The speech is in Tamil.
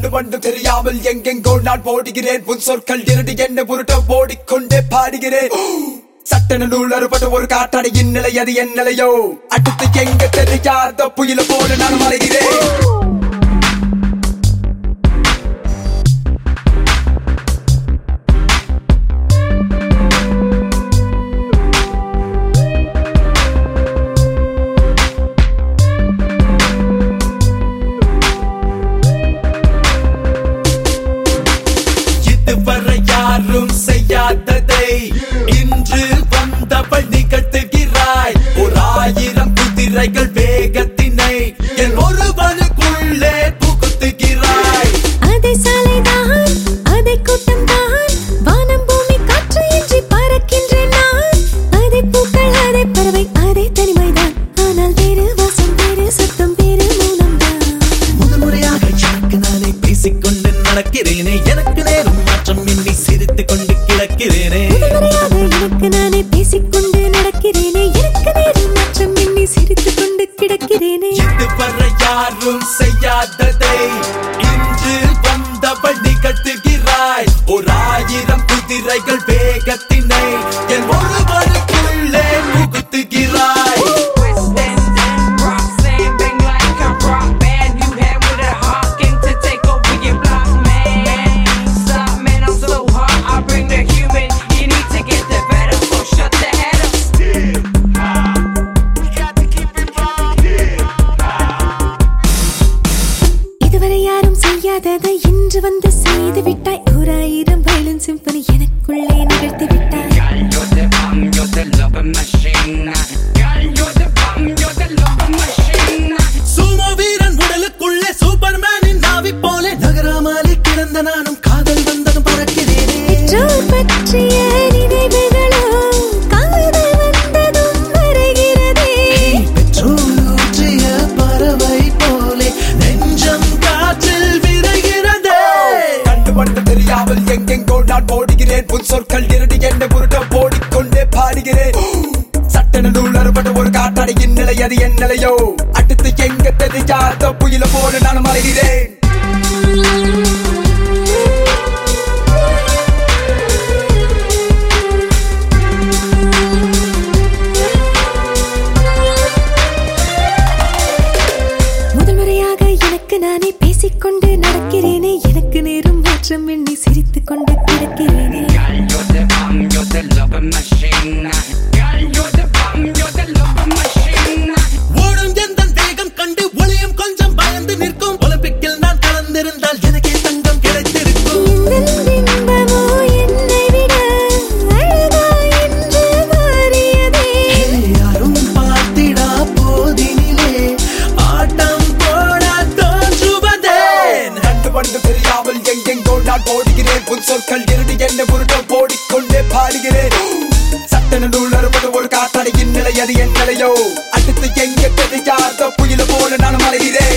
கண்டு கொண்டு தெரியாமல் எங்கெங்கோ நான் போடுகிறேன் உன் சொற்கள் இரண்டு என்ன உருட்ட ஓடிக்கொண்டே பாடுகிறேன் சட்டன நூல் அறுபட்ட ஒரு காட்டாடியின் நிலை அது என் நிலையோ அடுத்து எங்க தெரியாத புயல போல நான் மறைகிறேன் இதுவரை யாரும் செய்யாததை இன்று வந்தவள் நிகழ்த்துகிறாய் ஒரு ஆயிரம் குதிரைகள் வேகத்தினை என் ஒருவனுக்குள்ளே புகுத்துகிறாய் அதை சாலைதான் அதை கூட்டம்தான் வானம் பூமி காற்று இன்றி பறக்கின்றேன் நான் அதை பூக்கள் அதை பறவை அதை தனிமைதான் ஆனால் வேறு வாசம் வேறு சத்தம் வேறு மௌனம்தான் முதல் முறையாக எனக்கு நானே பேசிக்கொண்டு நடக்கிறேனே எனக்கு நேரம் மாற்றம் இன்றி சிரித்துக் கொண்டு கிடக்கிறேனே முதல்முறையாக எனக்கு நானே பேசிக்கொண்டு நடக்கிறேனே எனக்கு நேரம் மாற்றம் எண்ணி சிரித்துக் கொண்டு கிடக்கிறேனே இதுவரை யாரும் செய்யாததை இன்று வந்தவள் நிகழ்த்துகிறாய் ஒரு ஆயிரம் குதிரைகள் வேகத்தினை என் ஒருவனுக்குள்ளே புகுத்துகிறாய் Twisting and Roxanne bang like a rock band. You had with a hawking to take over your block, man. Stop, man, I'm so hot. I bring the human. You need to get the better, so shut the head up. இதுவரை யாரும் செய்யாததை இன்று வந்து செய்து விட்டாய் ஓராயிரம் வயலின் சிம்பனி எனக்குள்ளே நிகழ்த்தி விட்டாய் Girl, you're the bomb, you're the loving machine. Girl, you're the bomb, you're the loving machine. சூமோ வீரன் உடலுக்குள்ளே சூப்பர்மேனின் நாவி போல நகராமலே கிடந்த நானும் காதல் வந்ததும் பறக்கிறேனே பெற்றோர் பற்றிய நினைவுகளோ காதல் வந்ததும் மறைகிறதே பெட்ரோல் ஊற்றிய பறவை போலே நெஞ்சம் காற்றில் விரைகிறதே கண்டு கொண்டு தெரியாமல் எங்கெங்கோ நான் போடுகிறேன் உன் சொற்கள் இரண்டு என்ன உருட்ட ஓடிக்கொண்டே பாடுகிறேன் சட்டன நூல் அறுபட்ட ஒரு காட்டாடியின் நிலை அது என் நிலையோ அடுத்து எங்க தெரியாத புயல போல நான் மறைகிறேன் முதல் முறையாக எனக்கு நானே பேசிக்கொண்டு நடக்கிறேனே எனக்கு நேரும் மாற்றம் எண்ணி சிரித்துக் கொண்டு கிடக்கிறேனே Girl, you're the bomb, you're the loving machine. Girl, you're the bomb, you're the loving machine. ஓடும் எந்த வேகம் கண்டு ஒளியும் கொஞ்சம் பயந்து நிற்கும் ஒலிம்பிக்கில் நான் கலந்திருந்தால் எனக்கே தங்கம் கிடைத்திருக்கும் இந்த இன்பமோ என்னை விட அழகா என்று மாறியதே யாரும் பார்த்திடா போதினிலே ஆட்டம் போட தோன்றுவதே கண்டு கொண்டு தெரியாமல் எங்கெங்கோ நான் போடுகிறேன் உன் சொற்கள் இரண்டு என்ன உருட்ட ஓடிக்கொண்டே பாடுகிறேன் சட்டன நூல் அறுபது ஒரு காட்டாடியின் நிலை அது என் நிலையோ அடுத்து எங்க தெரியாத புயல போல நான் மறைகிறேன்